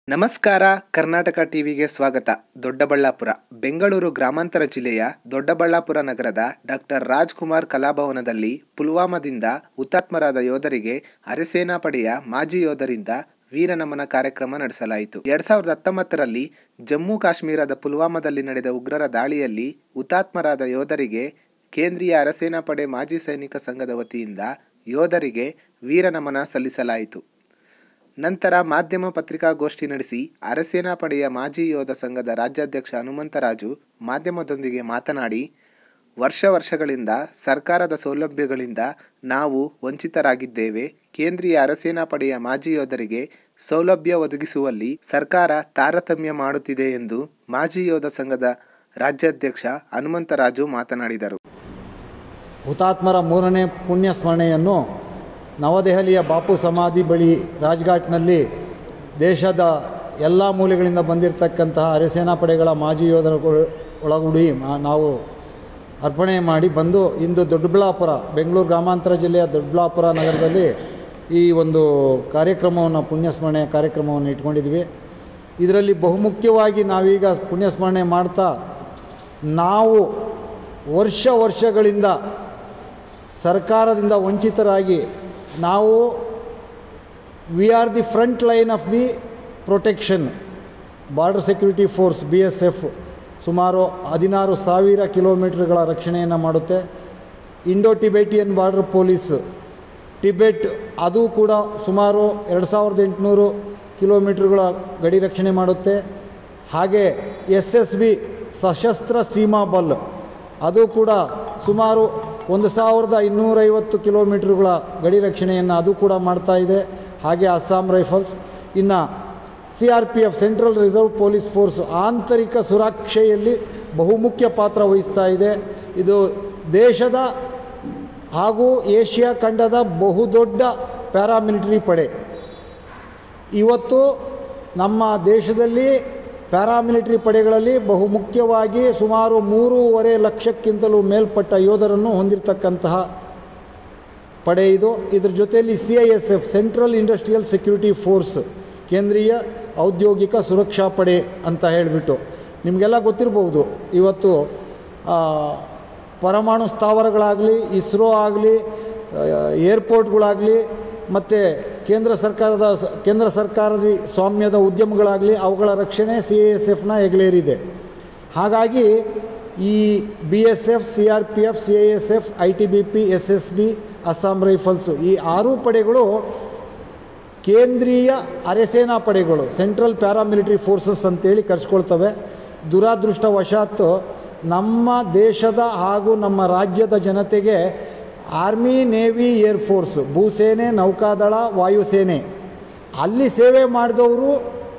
ನಮಸ್ಕಾರ ಕರ್ನಾಟಕ ಟಿವಿಗೆ ಸ್ವಾಗತ ದೊಡ್ಡಬಳ್ಳಾಪುರ ಬೆಂಗಳೂರು ಗ್ರಾಮಾಂತರ ಜಿಲ್ಲೆಯ ದೊಡ್ಡಬಳ್ಳಾಪುರ ನಗರದ ಡಾಕ್ಟರ್ ರಾಜ್ಕುಮಾರ್ ಕಲಾಭವನದಲ್ಲಿ ಪುಲ್ವಾಮಾದಿಂದ ಹುತಾತ್ಮರಾದ ಯೋಧರಿಗೆ ಅರೆಸೇನಾ ಪಡೆಯ ಮಾಜಿ ಯೋಧರಿಂದ ವೀರ ನಮನ ಕಾರ್ಯಕ್ರಮ ನಡೆಸಲಾಯಿತು ಎರಡ್ ಸಾವಿರದ ಹತ್ತೊಂಬತ್ತರಲ್ಲಿ ಜಮ್ಮು ಕಾಶ್ಮೀರದ ಪುಲ್ವಾಮಾದಲ್ಲಿ ನಡೆದ ಉಗ್ರರ ದಾಳಿಯಲ್ಲಿ ಹುತಾತ್ಮರಾದ ಯೋಧರಿಗೆ ಕೇಂದ್ರೀಯ ಅರೆಸೇನಾ ಪಡೆ ಮಾಜಿ ಸೈನಿಕ ಸಂಘದ ವತಿಯಿಂದ ಯೋಧರಿಗೆ ವೀರ ನಮನ ಸಲ್ಲಿಸಲಾಯಿತು ನಂತರ ಮಾಧ್ಯಮ ಪತ್ರಿಕಾಗೋಷ್ಠಿ ನಡೆಸಿ ಅರೆಸೇನಾ ಪಡೆಯ ಮಾಜಿ ಯೋಧ ಸಂಘದ ರಾಜ್ಯಾಧ್ಯಕ್ಷ ಹನುಮಂತರಾಜು ಮಾಧ್ಯಮದೊಂದಿಗೆ ಮಾತನಾಡಿ ವರ್ಷ ವರ್ಷಗಳಿಂದ ಸರ್ಕಾರದ ಸೌಲಭ್ಯಗಳಿಂದ ನಾವು ವಂಚಿತರಾಗಿದ್ದೇವೆ ಕೇಂದ್ರೀಯ ಅರೆಸೇನಾ ಪಡೆಯ ಮಾಜಿ ಯೋಧರಿಗೆ ಸೌಲಭ್ಯ ಒದಗಿಸುವಲ್ಲಿ ಸರ್ಕಾರ ತಾರತಮ್ಯ ಮಾಡುತ್ತಿದೆ ಎಂದು ಮಾಜಿ ಯೋಧ ಸಂಘದ ರಾಜ್ಯಾಧ್ಯಕ್ಷ ಹನುಮಂತರಾಜು ಮಾತನಾಡಿದರು ಹುತಾತ್ಮರ ಮೂರನೇ ಪುಣ್ಯ ಸ್ಮರಣೆಯನ್ನು ನವದೆಹಲಿಯ ಬಾಪು ಸಮಾಧಿ ಬಳಿ ರಾಜ್ಘಾಟ್ನಲ್ಲಿ ದೇಶದ ಎಲ್ಲ ಮೂಲೆಗಳಿಂದ ಬಂದಿರತಕ್ಕಂತಹ ಅರೆಸೇನಾ ಪಡೆಗಳ ಮಾಜಿ ಯೋಧರ ಒಳ- ಒಳಗೂಡಿ ಮಾ- ನಾವು ಅರ್ಪಣೆ ಮಾಡಿ ಬಂದು ಇಂದು ದೊಡ್ಡಬಳ್ಳಾಪುರ ಬೆಂಗಳೂರು ಗ್ರಾಮಾಂತರ ಜಿಲ್ಲೆಯ ದೊಡ್ಡಬಳ್ಳಾಪುರ ನಗರದಲ್ಲಿ ಈ ಒಂದು ಕಾರ್ಯಕ್ರಮವನ್ನು ಪುಣ್ಯಸ್ಮರಣೆ ಕಾರ್ಯಕ್ರಮವನ್ನು ಇಟ್ಕೊಂಡಿದ್ವಿ ಇದರಲ್ಲಿ ಬಹುಮುಖ್ಯವಾಗಿ ನಾವೀಗ ಪುಣ್ಯಸ್ಮರಣೆ ಮಾಡ್ತಾ ನಾವು ವರ್ಷ ವರ್ಷಗಳಿಂದ ಸರ್ಕಾರದಿಂದ ವಂಚಿತರಾಗಿ ನಾವು we are the front line of the protection border security force B S F ಸುಮಾರು ಹದಿನಾರು ಸಾವಿರ ಕಿಲೋಮೀಟರ್ಗಳ ರಕ್ಷಣೆಯನ್ನು ಮಾಡುತ್ತೆ Indo Tibetan border police Tibet ಅದು ಕೂಡ ಸುಮಾರು ಎರಡು ಸಾವಿರದ ಎಂಟುನೂರು ಕಿಲೋಮೀಟ್ರ್ಗಳ ಗಡಿ ರಕ್ಷಣೆ ಮಾಡುತ್ತೆ ಹಾಗೆ ಎಸ್ ಎಸ್ ಬಿ ಸಶಸ್ತ್ರ ಸೀಮಾ ಬಲ್ ಅದು ಕೂಡ ಸುಮಾರು ಒಂದು ಸಾವಿರದ ಇನ್ನೂರೈವತ್ತು ಕಿಲೋಮೀಟ್ರ್ಗಳ ಗಡಿ ರಕ್ಷಣೆಯನ್ನು ಅದು ಕೂಡ ಮಾಡ್ತಾ ಇದೆ ಹಾಗೆ ಅಸ್ಸಾಂ ರೈಫಲ್ಸ್ ಇನ್ನು C R P F central reserve police force ಆಂತರಿಕ ಸುರಕ್ಷೆಯಲ್ಲಿ ಬಹುಮುಖ್ಯ ಪಾತ್ರ ವಹಿಸ್ತಾ ಇದೆ ಇದು ದೇಶದ ಹಾಗೂ ಏಷ್ಯಾ ಖಂಡದ ಬಹುದೊಡ್ಡ ಪ್ಯಾರಾಮಿಲಿಟರಿ ಪಡೆ ಇವತ್ತು ನಮ್ಮ ದೇಶದಲ್ಲಿ ಪ್ಯಾರಾಮಿಲಿಟರಿ ಪಡೆಗಳಲ್ಲಿ ಬಹುಮುಖ್ಯವಾಗಿ ಸುಮಾರು ಮೂರುವರೆ ಲಕ್ಷಕ್ಕಿಂತಲೂ ಮೇಲ್ಪಟ್ಟ ಯೋಧರನ್ನು ಹೊಂದಿರತಕ್ಕಂತಹ ಪಡೆ ಇದು ಇದ್ರ ಜೊತೆಯಲ್ಲಿ C I S F central industrial security force ಕೇಂದ್ರೀಯ ಔದ್ಯೋಗಿಕ ಸುರಕ್ಷಾ ಪಡೆ ಅಂತ ಹೇಳಿಬಿಟ್ಟು ನಿಮಗೆಲ್ಲ ಗೊತ್ತಿರ್ಬೋದು ಇವತ್ತು ಆ, ಪರಮಾಣು ಸ್ಥಾವರಗಳಾಗಲಿ ಇಸ್ರೋ ಆಗಲಿ ಏರ್ಪೋರ್ಟ್ಗಳಾಗಲಿ ಮತ್ತು ಕೇಂದ್ರ ಸರ್ಕಾರದ ಸ- ಕೇಂದ್ರ ಸರ್ಕಾರದ ಸ್ವಾಮ್ಯದ ಉದ್ಯಮಗಳಾಗಲಿ ಅವುಗಳ ರಕ್ಷಣೆ ಸಿ ಎ ಎಸ್ ಎಫ್ನ ಹೆಗಲೇರಿದೆ ಹಾಗಾಗಿ ಈ B S F C R P F C I S F I T B P S S B Assam Rifles ಈ ಆರೂ ಪಡೆಗಳು ಕೇಂದ್ರೀಯ ಅರೆಸೇನಾ ಪಡೆಗಳು ಸೆಂಟ್ರಲ್ ಪ್ಯಾರಾಮಿಲಿಟರಿ ಫೋರ್ಸಸ್ ಅಂತೇಳಿ ಕರೆಸ್ಕೊಳ್ತವೆ ದುರಾದೃಷ್ಟವಶಾತ್ ನಮ್ಮ ದೇಶದ ಹಾಗೂ ನಮ್ಮ ರಾಜ್ಯದ ಜನತೆಗೆ ಆರ್ಮಿ ನೇವಿ ಏರ್ ಫೋರ್ಸ್ ಭೂಸೇನೆ ನೌಕಾದಳ ವಾಯುಸೇನೆ ಅಲ್ಲಿ ಸೇವೆ ಮಾಡಿದವರು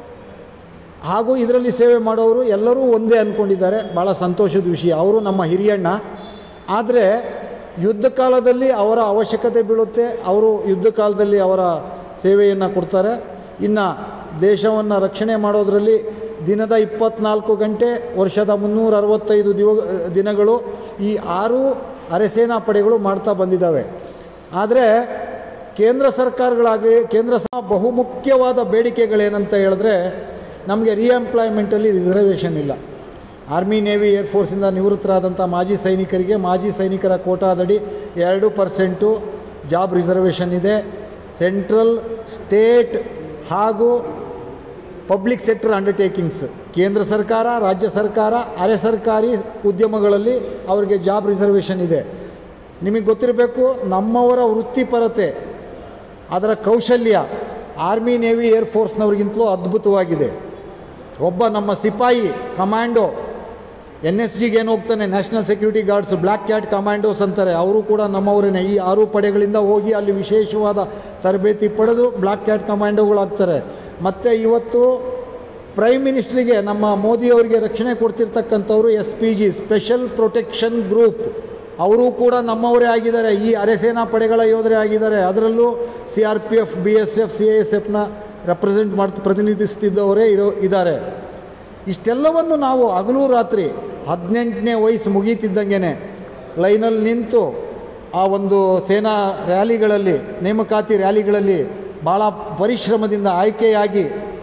ಹಾಗೂ ಇದರಲ್ಲಿ ಸೇವೆ ಮಾಡೋರು ಎಲ್ಲರೂ ಒಂದೇ ಅಂದ್ಕೊಂಡಿದ್ದಾರೆ ಭಾಳ ಸಂತೋಷದ ವಿಷಯ ಅವರು ನಮ್ಮ ಹಿರಿಯಣ್ಣ ಆದರೆ ಯುದ್ಧ ಕಾಲದಲ್ಲಿ ಅವರ ಅವಶ್ಯಕತೆ ಬೀಳುತ್ತೆ ಅವರು ಯುದ್ಧ ಕಾಲದಲ್ಲಿ ಅವರ ಸೇವೆಯನ್ನು ಕೊಡ್ತಾರೆ ಇನ್ನು ದೇಶವನ್ನು ರಕ್ಷಣೆ ಮಾಡೋದರಲ್ಲಿ ದಿನದ ಇಪ್ಪತ್ನಾಲ್ಕು ಗಂಟೆ ವರ್ಷದ ಮುನ್ನೂರ ಅರವತ್ತೈದು ದಿವ ದಿನಗಳು ಈ ಆರು ಅರೆಸೇನಾ ಪಡೆಗಳು ಮಾಡ್ತಾ ಬಂದಿದ್ದಾವೆ ಆದರೆ ಕೇಂದ್ರ ಸರ್ಕಾರಗಳಾಗಲಿ ಕೇಂದ್ರ ಸಹ ಬಹುಮುಖ್ಯವಾದ ಬೇಡಿಕೆಗಳೇನಂತ ಹೇಳಿದ್ರೆ ನಮಗೆ ರೀಎಂಪ್ಲಾಯ್ಮೆಂಟಲ್ಲಿ ರಿಸರ್ವೇಷನ್ ಇಲ್ಲ ಆರ್ಮಿ ನೇವಿ ಏರ್ಫೋರ್ಸಿಂದ ನಿವೃತ್ತರಾದಂಥ ಮಾಜಿ ಸೈನಿಕರಿಗೆ ಮಾಜಿ ಸೈನಿಕರ ಕೋಟಾದಡಿ ಎರಡು ಪರ್ಸೆಂಟು ಜಾಬ್ ರಿಸರ್ವೇಷನ್ ಇದೆ ಸೆಂಟ್ರಲ್ ಸ್ಟೇಟ್ ಹಾಗೂ ಪಬ್ಲಿಕ್ ಸೆಕ್ಟರ್ ಅಂಡರ್ಟೇಕಿಂಗ್ಸ್ ಕೇಂದ್ರ ಸರ್ಕಾರ ರಾಜ್ಯ ಸರ್ಕಾರ ಅರೆ ಸರ್ಕಾರಿ ಉದ್ಯಮಗಳಲ್ಲಿ ಅವರಿಗೆ ಜಾಬ್ ರಿಸರ್ವೇಷನ್ ಇದೆ ನಿಮಗೆ ಗೊತ್ತಿರಬೇಕು ನಮ್ಮವರ ವೃತ್ತಿಪರತೆ ಅದರ ಕೌಶಲ್ಯ ಆರ್ಮಿ ನೇವಿ ಏರ್ ಫೋರ್ಸ್ನವ್ರಿಗಿಂತಲೂ ಅದ್ಭುತವಾಗಿದೆ ಒಬ್ಬ ನಮ್ಮ ಸಿಪಾಯಿ ಕಮಾಂಡೋ ಎನ್ ಎಸ್ ಜಿಗೆ ಏನು ಹೋಗ್ತಾನೆ national security guards black cat commandos ಅಂತಾರೆ ಅವರು ಕೂಡ ನಮ್ಮವರೇನೆ ಈ ಆರು ಪಡೆಗಳಿಂದ ಹೋಗಿ ಅಲ್ಲಿ ವಿಶೇಷವಾದ ತರಬೇತಿ ಪಡೆದು ಬ್ಲ್ಯಾಕ್ ಕ್ಯಾಟ್ ಕಮಾಂಡೋಗಳಾಗ್ತಾರೆ ಮತ್ತು ಇವತ್ತು ಪ್ರೈಮ್ ಮಿನಿಸ್ಟ್ರಿಗೆ ನಮ್ಮ ಮೋದಿಯವರಿಗೆ ರಕ್ಷಣೆ ಕೊಡ್ತಿರ್ತಕ್ಕಂಥವ್ರು S P G special protection group ಅವರು ಕೂಡ ನಮ್ಮವರೇ ಆಗಿದ್ದಾರೆ ಈ ಅರೆಸೇನಾ ಪಡೆಗಳ ಯೋಧರೇ ಆಗಿದ್ದಾರೆ ಅದರಲ್ಲೂ C R P F B S F C A S ಎಫ್ನ ರೆಪ್ರೆಸೆಂಟ್ ಮಾಡಿ ಪ್ರತಿನಿಧಿಸ್ತಿದ್ದವರೇ ಇರೋ ಇದ್ದಾರೆ ಇಷ್ಟೆಲ್ಲವನ್ನು ನಾವು ಹಗಲು ರಾತ್ರಿ ಹದಿನೆಂಟನೇ ವಯಸ್ಸು ಮುಗೀತಿದ್ದಂಗೆ ಲೈನಲ್ಲಿ ನಿಂತು ಆ ಒಂದು ಸೇನಾ ರ್ಯಾಲಿಗಳಲ್ಲಿ ನೇಮಕಾತಿ ರ್ಯಾಲಿಗಳಲ್ಲಿ ಭಾಳ ಪರಿಶ್ರಮದಿಂದ ಆಯ್ಕೆಯಾಗಿ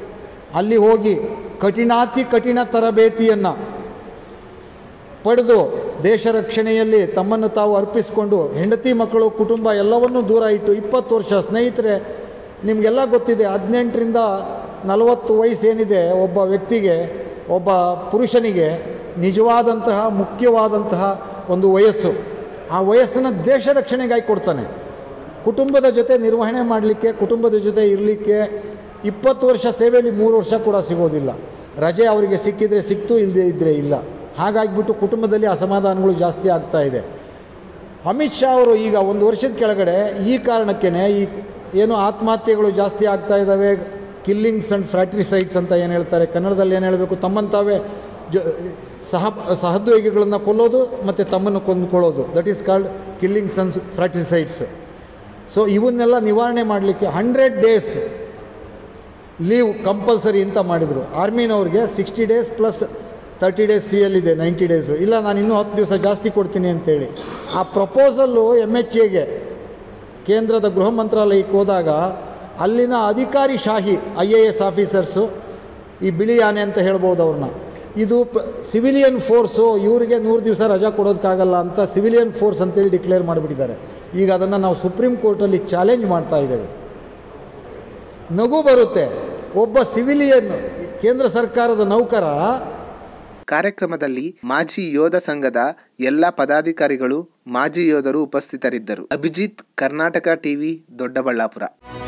ಅಲ್ಲಿ ಹೋಗಿ ಕಠಿಣಾತಿ ಕಠಿಣ ತರಬೇತಿಯನ್ನು ಪಡೆದು ದೇಶ ರಕ್ಷಣೆಯಲ್ಲಿ ತಮ್ಮನ್ನು ತಾವು ಅರ್ಪಿಸಿಕೊಂಡು ಹೆಂಡತಿ ಮಕ್ಕಳು ಕುಟುಂಬ ಎಲ್ಲವನ್ನೂ ದೂರ ಇಟ್ಟು ಇಪ್ಪತ್ತು ವರ್ಷ ಸ್ನೇಹಿತರೆ ನಿಮಗೆಲ್ಲ ಗೊತ್ತಿದೆ ಹದಿನೆಂಟರಿಂದ ನಲವತ್ತು ವಯಸ್ಸೇನಿದೆ ಒಬ್ಬ ವ್ಯಕ್ತಿಗೆ ಒಬ್ಬ ಪುರುಷನಿಗೆ ನಿಜವಾದಂತಹ ಮುಖ್ಯವಾದಂತಹ ಒಂದು ವಯಸ್ಸು ಆ ವಯಸ್ಸನ್ನು ದೇಶ ರಕ್ಷಣೆಗಾಗಿ ಕೊಡ್ತಾನೆ ಕುಟುಂಬದ ಜೊತೆ ನಿರ್ವಹಣೆ ಮಾಡಲಿಕ್ಕೆ ಕುಟುಂಬದ ಜೊತೆ ಇರಲಿಕ್ಕೆ ಇಪ್ಪತ್ತು ವರ್ಷ ಸೇವೆಯಲ್ಲಿ ಮೂರು ವರ್ಷ ಕೂಡ ಸಿಗೋದಿಲ್ಲ ರಜೆ ಅವರಿಗೆ ಸಿಕ್ಕಿದರೆ ಸಿಕ್ತು ಇಲ್ಲದೆ ಇದ್ದರೆ ಇಲ್ಲ ಹಾಗಾಗಿಬಿಟ್ಟು ಕುಟುಂಬದಲ್ಲಿ ಅಸಮಾಧಾನಗಳು ಜಾಸ್ತಿ ಆಗ್ತಾ ಇದೆ ಅಮಿತ್ ಶಾ ಅವರು ಈಗ ಒಂದು ವರ್ಷದ ಕೆಳಗಡೆ ಈ ಕಾರಣಕ್ಕೇ ಈ ಏನು ಆತ್ಮಹತ್ಯೆಗಳು ಜಾಸ್ತಿ ಆಗ್ತಾ ಇದ್ದಾವೆ ಕಿಲ್ಲಿಂಗ್ಸ್ ಆ್ಯಂಡ್ ಫ್ರ್ಯಾಟ್ರಿಸೈಡ್ಸ್ ಅಂತ ಏನು ಹೇಳ್ತಾರೆ ಕನ್ನಡದಲ್ಲಿ ಏನು ಹೇಳಬೇಕು ತಮ್ಮಂತಾವೇ ಜ ಸಹ ಸಹದ್ಯೋಗಿಗಳನ್ನು ಕೊಲ್ಲೋದು ಮತ್ತು ತಮ್ಮನ್ನು ಕೊಂದುಕೊಳ್ಳೋದು that is called killings and fratricides so ಇವನ್ನೆಲ್ಲ ನಿವಾರಣೆ ಮಾಡಲಿಕ್ಕೆ ಹಂಡ್ರೆಡ್ ಡೇಸ್ ಲೀವ್ ಕಂಪಲ್ಸರಿ ಅಂತ ಮಾಡಿದರು ಆರ್ಮಿನವ್ರಿಗೆ sixty days plus thirty days C L ಇದೆ ನೈಂಟಿ ಡೇಸು ಇಲ್ಲ ನಾನು ಇನ್ನೂ ಹತ್ತು ದಿವಸ ಜಾಸ್ತಿ ಕೊಡ್ತೀನಿ ಅಂತೇಳಿ ಆ ಪ್ರಪೋಸಲ್ಲು ಎಮ್ ಎಚ್ ಎಗೆ ಕೇಂದ್ರದ ಗೃಹ ಮಂತ್ರಾಲಯಕ್ಕೆ ಹೋದಾಗ ಅಲ್ಲಿನ ಅಧಿಕಾರಿ ಶಾಹಿ ಐ ಎ ಎಸ್ ಆಫೀಸರ್ಸು ಈ ಬಿಳಿ ಆನೆ ಅಂತ ಹೇಳ್ಬೋದು ಅವ್ರನ್ನ ಇದು ಪ ಸಿವಿಲಿಯನ್ ಫೋರ್ಸು ಇವರಿಗೆ ನೂರು ದಿವಸ ರಜಾ ಕೊಡೋದಕ್ಕಾಗಲ್ಲ ಅಂತ ಸಿವಿಲಿಯನ್ ಫೋರ್ಸ್ ಅಂತೇಳಿ ಡಿಕ್ಲೇರ್ ಮಾಡಿಬಿಟ್ಟಿದ್ದಾರೆ ಈಗ ಅದನ್ನು ನಾವು ಸುಪ್ರೀಂ ಕೋರ್ಟಲ್ಲಿ ಚಾಲೆಂಜ್ ಮಾಡ್ತಾ ಇದ್ದೇವೆ ನಗು ಬರುತ್ತೆ ಒಬ್ಬ ಸಿವಿಲಿಯನ್ ಕೇಂದ್ರ ಸರ್ಕಾರದ ನೌಕರ ಕಾರ್ಯಕ್ರಮದಲ್ಲಿ ಮಾಜಿ ಯೋಧ ಸಂಘದ ಎಲ್ಲ ಪದಾಧಿಕಾರಿಗಳು ಮಾಜಿ ಯೋಧರು ಉಪಸ್ಥಿತರಿದ್ದರು ಅಭಿಜಿತ್ ಕರ್ನಾಟಕ ಟಿವಿ ದೊಡ್ಡಬಳ್ಳಾಪುರ